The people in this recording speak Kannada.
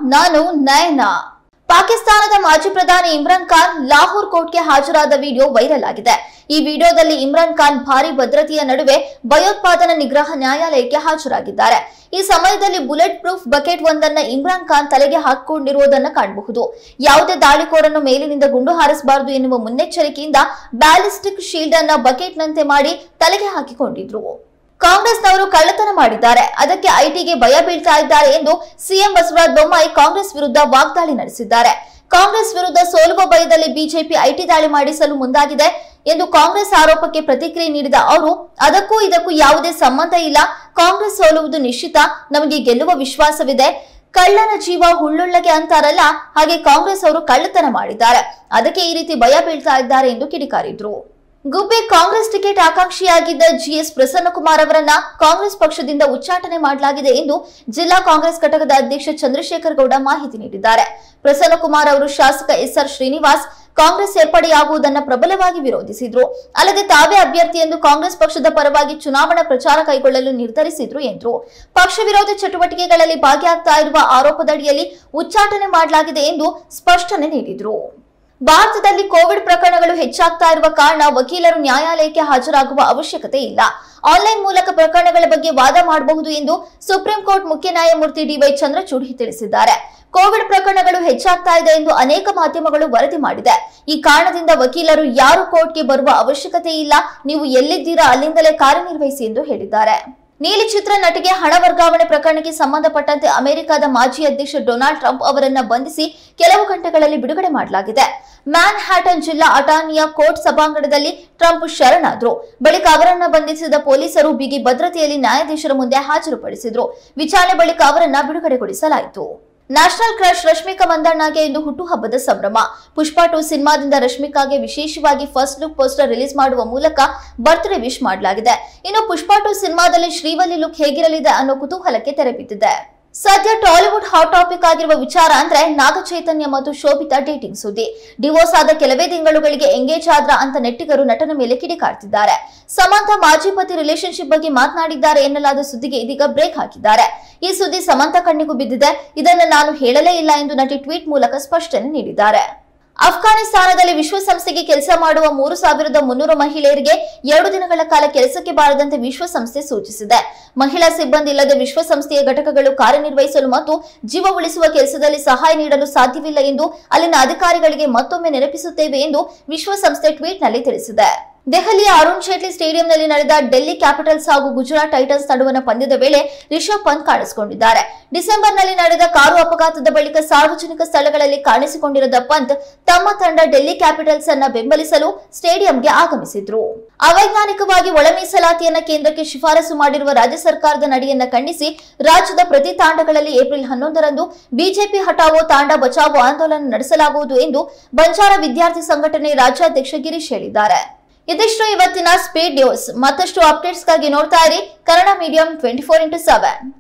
ನಾನು ನಯನ ಪಾಕಿಸ್ತಾನದ ಮಾಜಿ ಪ್ರಧಾನಿ ಇಮ್ರಾನ್ ಖಾನ್ ಲಾಹೋರ್ ಕೋರ್ಟ್ಗೆ ಹಾಜರಾದ ವಿಡಿಯೋ ವೈರಲ್ ಆಗಿದೆ ಈ ವಿಡಿಯೋದಲ್ಲಿ ಇಮ್ರಾನ್ ಖಾನ್ ಭಾರಿ ಭದ್ರತೆಯ ನಡುವೆ ಭಯೋತ್ಪಾದನಾ ನಿಗ್ರಹ ನ್ಯಾಯಾಲಯಕ್ಕೆ ಹಾಜರಾಗಿದ್ದಾರೆ ಈ ಸಮಯದಲ್ಲಿ ಬುಲೆಟ್ ಪ್ರೂಫ್ ಬಕೆಟ್ ಒಂದನ್ನ ಇಮ್ರಾನ್ ಖಾನ್ ತಲೆಗೆ ಹಾಕಿಕೊಂಡಿರುವುದನ್ನು ಕಾಣಬಹುದು ಯಾವುದೇ ದಾಳಿಕೋರನ್ನು ಮೇಲಿನಿಂದ ಗುಂಡು ಹಾರಿಸಬಾರದು ಎನ್ನುವ ಮುನ್ನೆಚ್ಚರಿಕೆಯಿಂದ ಬ್ಯಾಲಿಸ್ಟಿಕ್ ಶೀಲ್ಡ್ ಅನ್ನ ಬಕೆಟ್ನಂತೆ ಮಾಡಿ ತಲೆಗೆ ಹಾಕಿಕೊಂಡಿದ್ರು ಕಾಂಗ್ರೆಸ್ನವರು ಕಳ್ಳತನ ಮಾಡಿದ್ದಾರೆ ಅದಕ್ಕೆ ಐಟಿಗೆ ಭಯ ಬೀಳ್ತಾ ಇದ್ದಾರೆ ಎಂದು ಸಿಎಂ ಬಸವರಾಜ ಬೊಮ್ಮಾಯಿ ಕಾಂಗ್ರೆಸ್ ವಿರುದ್ಧ ವಾಗ್ದಾಳಿ ನಡೆಸಿದ್ದಾರೆ ಕಾಂಗ್ರೆಸ್ ವಿರುದ್ಧ ಸೋಲುವ ಭಯದಲ್ಲಿ ಬಿಜೆಪಿ ಐಟಿ ದಾಳಿ ಮಾಡಿಸಲು ಮುಂದಾಗಿದೆ ಎಂದು ಕಾಂಗ್ರೆಸ್ ಆರೋಪಕ್ಕೆ ಪ್ರತಿಕ್ರಿಯೆ ನೀಡಿದ ಅವರು ಅದಕ್ಕೂ ಇದಕ್ಕೂ ಯಾವುದೇ ಸಂಬಂಧ ಇಲ್ಲ ಕಾಂಗ್ರೆಸ್ ಸೋಲುವುದು ನಿಶ್ಚಿತ ನಮಗೆ ಗೆಲ್ಲುವ ವಿಶ್ವಾಸವಿದೆ ಕಳ್ಳನ ಜೀವ ಹುಳ್ಳುಳ್ಳಗೆ ಅಂತಾರಲ್ಲ ಹಾಗೆ ಕಾಂಗ್ರೆಸ್ ಅವರು ಕಳ್ಳತನ ಮಾಡಿದ್ದಾರೆ ಅದಕ್ಕೆ ಈ ರೀತಿ ಭಯ ಬೀಳ್ತಾ ಇದ್ದಾರೆ ಎಂದು ಕಿಡಿಕಾರಿದ್ರು ಗುಬ್ಬೆ ಕಾಂಗ್ರೆಸ್ ಟಿಕೆಟ್ ಆಕಾಂಕ್ಷಿಯಾಗಿದ್ದ ಜಿಎಸ್ ಪ್ರಸನ್ನಕುಮಾರ್ ಅವರನ್ನ ಕಾಂಗ್ರೆಸ್ ಪಕ್ಷದಿಂದ ಉಚ್ಚಾಟನೆ ಮಾಡಲಾಗಿದೆ ಎಂದು ಜಿಲ್ಲಾ ಕಾಂಗ್ರೆಸ್ ಘಟಕದ ಅಧ್ಯಕ್ಷ ಚಂದ್ರಶೇಖರ್ ಗೌಡ ಮಾಹಿತಿ ನೀಡಿದ್ದಾರೆ ಪ್ರಸನ್ನಕುಮಾರ್ ಅವರು ಶಾಸಕ ಎಸ್ಆರ್ ಶ್ರೀನಿವಾಸ್ ಕಾಂಗ್ರೆಸ್ ಸೇರ್ಪಡೆಯಾಗುವುದನ್ನು ಪ್ರಬಲವಾಗಿ ವಿರೋಧಿಸಿದ್ರು ಅಲ್ಲದೆ ತಾವೇ ಅಭ್ಯರ್ಥಿ ಎಂದು ಕಾಂಗ್ರೆಸ್ ಪಕ್ಷದ ಪರವಾಗಿ ಚುನಾವಣಾ ಪ್ರಚಾರ ಕೈಗೊಳ್ಳಲು ನಿರ್ಧರಿಸಿದ್ರು ಎಂದರು ಪಕ್ಷ ವಿರೋಧ ಚಟುವಟಿಕೆಗಳಲ್ಲಿ ಭಾಗಿಯಾಗ್ತಾ ಇರುವ ಆರೋಪದಡಿಯಲ್ಲಿ ಉಚ್ಚಾಟನೆ ಮಾಡಲಾಗಿದೆ ಎಂದು ಸ್ಪಷ್ಟನೆ ನೀಡಿದ್ರು ಭಾರತದಲ್ಲಿ ಕೋವಿಡ್ ಪ್ರಕರಣಗಳು ಹೆಚ್ಚಾಗ್ತಾ ಇರುವ ಕಾರಣ ವಕೀಲರು ನ್ಯಾಯಾಲಯಕ್ಕೆ ಹಾಜರಾಗುವ ಅವಶ್ಯಕತೆ ಇಲ್ಲ ಆನ್ಲೈನ್ ಮೂಲಕ ಪ್ರಕರಣಗಳ ಬಗ್ಗೆ ವಾದ ಮಾಡಬಹುದು ಎಂದು ಸುಪ್ರೀಂ ಕೋರ್ಟ್ ಮುಖ್ಯ ನ್ಯಾಯಮೂರ್ತಿ ಡಿವೈ ಚಂದ್ರಚೂಡ್ ತಿಳಿಸಿದ್ದಾರೆ ಕೋವಿಡ್ ಪ್ರಕರಣಗಳು ಹೆಚ್ಚಾಗ್ತಾ ಇದೆ ಎಂದು ಅನೇಕ ಮಾಧ್ಯಮಗಳು ವರದಿ ಮಾಡಿದೆ ಈ ಕಾರಣದಿಂದ ವಕೀಲರು ಯಾರು ಕೋರ್ಟ್ಗೆ ಬರುವ ಅವಶ್ಯಕತೆ ಇಲ್ಲ ನೀವು ಎಲ್ಲಿದ್ದೀರಾ ಅಲ್ಲಿಂದಲೇ ಕಾರ್ಯನಿರ್ವಹಿಸಿ ಎಂದು ಹೇಳಿದ್ದಾರೆ ನೀಲಿ ಚಿತ್ರ ನಟಿಗೆ ಹಣ ವರ್ಗಾವಣೆ ಪ್ರಕರಣಕ್ಕೆ ಸಂಬಂಧಪಟ್ಟಂತೆ ಅಮೆರಿಕದ ಮಾಜಿ ಅಧ್ಯಕ್ಷ ಡೊನಾಲ್ಡ್ ಟ್ರಂಪ್ ಅವರನ್ನ ಬಂಧಿಸಿ ಕೆಲವು ಗಂಟೆಗಳಲ್ಲಿ ಬಿಡುಗಡೆ ಮಾಡಲಾಗಿದೆ ಮ್ಯಾನ್ ಹ್ಯಾಟನ್ ಜಿಲ್ಲಾ ಅಟಾರ್ನಿಯ ಕೋರ್ಟ್ ಸಭಾಂಗಣದಲ್ಲಿ ಟ್ರಂಪ್ ಶರಣಾದ್ರು ಬಳಿಕ ಅವರನ್ನ ಬಂಧಿಸಿದ ಪೊಲೀಸರು ಬಿಗಿ ಭದ್ರತೆಯಲ್ಲಿ ನ್ಯಾಯಾಧೀಶರ ಮುಂದೆ ಹಾಜರುಪಡಿಸಿದ್ರು ವಿಚಾರಣೆ ಬಳಿಕ ಅವರನ್ನ ಬಿಡುಗಡೆಗೊಳಿಸಲಾಯಿತು ನ್ಯಾಷನಲ್ ಕ್ರಶ್ ರಶ್ಮಿಕಾ ಮಂದಣ್ಣಗೆ ಇಂದು ಹುಟ್ಟುಹಬ್ಬದ ಸಂಭ್ರಮ ಪುಷ್ಪ ಟು ಸಿನಿಮಾದಿಂದ ರಶ್ಮಿಕಾಗೆ ವಿಶೇಷವಾಗಿ ಫಸ್ಟ್ ಲುಕ್ ಪೋಸ್ಟರ್ ರಿಲೀಸ್ ಮಾಡುವ ಮೂಲಕ ಬರ್ತ್ಡೇ ವಿಶ್ ಮಾಡಲಾಗಿದೆ ಇನ್ನು ಪುಷ್ಪ ಟು ಸಿನಿಮಾದಲ್ಲಿ ಶ್ರೀವಲ್ಲಿ ಲುಕ್ ಹೇಗಿರಲಿದೆ ಅನ್ನೋ ಕುತೂಹಲಕ್ಕೆ ತೆರೆಬಿದ್ದಿದೆ ಸದ್ಯ ಟಾಲಿವುಡ್ ಹಾಟ್ ಟಾಪಿಕ್ ಆಗಿರುವ ವಿಚಾರ ಅಂದ್ರೆ ನಾಗ ಚೈತನ್ಯ ಮತ್ತು ಶೋಭಿತಾ ಡೇಟಿಂಗ್ ಸುದ್ದಿ ಡಿವೋರ್ಸ್ ಆದ ಕೆಲವೇ ತಿಂಗಳುಗಳಿಗೆ ಎಂಗೇಜ್ ಆದ್ರ ಅಂತ ನೆಟ್ಟಿಗರು ನಟನ ಮೇಲೆ ಕಿಡಿಕಾಡ್ತಿದ್ದಾರೆ ಸಮಂತ ಮಾಜಿ ಪತಿ ರಿಲೇಶನ್ಶಿಪ್ ಬಗ್ಗೆ ಮಾತನಾಡಿದ್ದಾರೆ ಎನ್ನಲಾದ ಸುದ್ದಿಗೆ ಇದೀಗ ಬ್ರೇಕ್ ಹಾಕಿದ್ದಾರೆ ಈ ಸುದ್ದಿ ಸಮಂತ ಕಣ್ಣಿಗೂ ಬಿದ್ದಿದೆ ಇದನ್ನು ನಾನು ಹೇಳಲೇ ಇಲ್ಲ ಎಂದು ನಟಿ ಟ್ವೀಟ್ ಮೂಲಕ ಸ್ಪಷ್ಟನೆ ನೀಡಿದ್ದಾರೆ ಅಫ್ಘಾನಿಸ್ತಾನದಲ್ಲಿ ವಿಶ್ವಸಂಸ್ಥೆಗೆ ಕೆಲಸ ಮಾಡುವ ಮೂರು ಸಾವಿರದ ಮುನ್ನೂರು ಮಹಿಳೆಯರಿಗೆ ಎರಡು ದಿನಗಳ ಕಾಲ ಕೆಲಸಕ್ಕೆ ಬಾರದಂತೆ ವಿಶ್ವಸಂಸ್ಥೆ ಸೂಚಿಸಿದೆ ಮಹಿಳಾ ಸಿಬ್ಬಂದಿ ಇಲ್ಲದೆ ವಿಶ್ವಸಂಸ್ಥೆಯ ಘಟಕಗಳು ಕಾರ್ಯನಿರ್ವಹಿಸಲು ಮತ್ತು ಜೀವ ಉಳಿಸುವ ಕೆಲಸದಲ್ಲಿ ಸಹಾಯ ನೀಡಲು ಸಾಧ್ಯವಿಲ್ಲ ಎಂದು ಅಲ್ಲಿನ ಅಧಿಕಾರಿಗಳಿಗೆ ಮತ್ತೊಮ್ಮೆ ನೆನಪಿಸುತ್ತೇವೆ ಎಂದು ವಿಶ್ವಸಂಸ್ಥೆ ಟ್ವೀಟ್ನಲ್ಲಿ ತಿಳಿಸಿದೆ ದೆಹಲಿಯ ಅರುಣ್ ಜೇಟ್ಲಿ ಸ್ಟೇಡಿಯಂನಲ್ಲಿ ನಡೆದ ಡೆಲ್ಲಿ ಕ್ಯಾಪಿಟಲ್ಸ್ ಹಾಗೂ ಗುಜರಾತ್ ಟೈಟನ್ಸ್ ನಡುವಣ ಪಂದ್ಯದ ವೇಳೆ ರಿಷಬ್ ಪಂತ್ ಕಾಣಿಸಿಕೊಂಡಿದ್ದಾರೆ ಡಿಸೆಂಬರ್ನಲ್ಲಿ ನಡೆದ ಕಾರು ಅಪಘಾತದ ಬಳಿಕ ಸಾರ್ವಜನಿಕ ಸ್ಥಳಗಳಲ್ಲಿ ಕಾಣಿಸಿಕೊಂಡಿರದ ಪಂತ್ ತಮ್ಮ ತಂಡ ಡೆಲ್ಲಿ ಕ್ಯಾಪಿಟಲ್ಸ್ ಅನ್ನ ಬೆಂಬಲಿಸಲು ಸ್ಟೇಡಿಯಂಗೆ ಆಗಮಿಸಿದ್ರು ಅವೈಜ್ಞಾನಿಕವಾಗಿ ಒಳ ಮೀಸಲಾತಿಯನ್ನ ಕೇಂದ್ರಕ್ಕೆ ಶಿಫಾರಸು ಮಾಡಿರುವ ರಾಜ್ಯ ಸರ್ಕಾರದ ನಡೆಯನ್ನ ಖಂಡಿಸಿ ರಾಜ್ಯದ ಪ್ರತಿ ತಾಂಡಗಳಲ್ಲಿ ಏಪ್ರಿಲ್ ಹನ್ನೊಂದರಂದು ಬಿಜೆಪಿ ಹಟಾವೋ ತಾಂಡ ಬಚಾವೋ ಆಂದೋಲನ ನಡೆಸಲಾಗುವುದು ಎಂದು ಬಂಜಾರ ವಿದ್ಯಾರ್ಥಿ ಸಂಘಟನೆ ರಾಜ್ಯಾಧ್ಯಕ್ಷ ಗಿರೀಶ್ ಹೇಳಿದ್ದಾರೆ ಇದಿಷ್ಟು ಇವತ್ತಿನ ಸ್ಪೀಡ್ ನ್ಯೂಸ್ ಮತ್ತಷ್ಟು ಅಪ್ಡೇಟ್ಸ್ಗಾಗಿ ನೋಡ್ತಾ ಇರಿ Kannada medium twenty four into seven